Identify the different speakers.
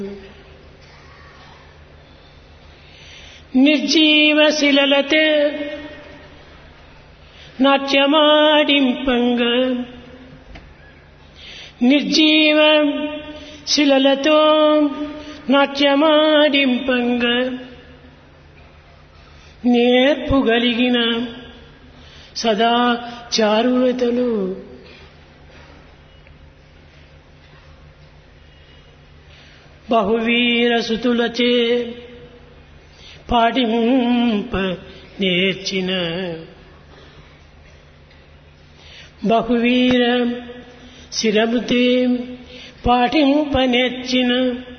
Speaker 1: నిర్జీవ శిలలతే నాట్యమాడింపంగ నిర్జీవ శిలలతో నాట్యమాడింపంగ నేర్పుగలిగిన సదా చారులతలు బహువీర సుతులచే పాటింప నేర్చిన బహువీర శిరముతే పాటింప నేర్చిన